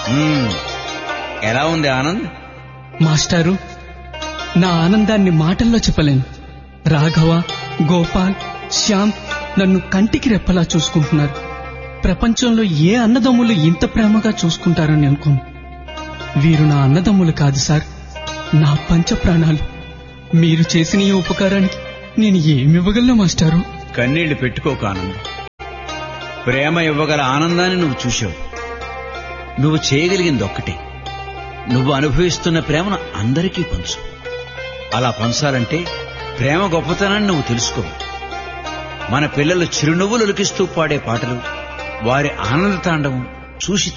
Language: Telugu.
మ్మ్. ఎలా ఉంది ఆనంద్ మాస్టారు నా ఆనందాన్ని మాటల్లో చెప్పలేను రాఘవ గోపాల్ శ్యామ్ నన్ను కంటికి రెప్పలా చూసుకుంటున్నారు ప్రపంచంలో ఏ అన్నదమ్ములు ఇంత ప్రేమగా చూసుకుంటారని అనుకోను వీరు నా అన్నదమ్ములు కాదు సార్ నా పంచ ప్రాణాలు మీరు చేసిన ఈ ఉపకారానికి నేను ఏమి ఇవ్వగలను మాస్టారు కన్నీళ్లు పెట్టుకోకు ఆనంద్ ప్రేమ ఇవ్వగల ఆనందాన్ని నువ్వు చూశావు నువ్వు చేయగలిగింది ఒక్కటే నువ్వు అనుభవిస్తున్న ప్రేమను అందరికీ పంచు అలా పంచాలంటే ప్రేమ గొప్పతనాన్ని నువ్వు తెలుసుకో మన పిల్లలు చిరునవ్వులు ఒలికిస్తూ పాడే పాటలు వారి ఆనంద తాండవం చూసి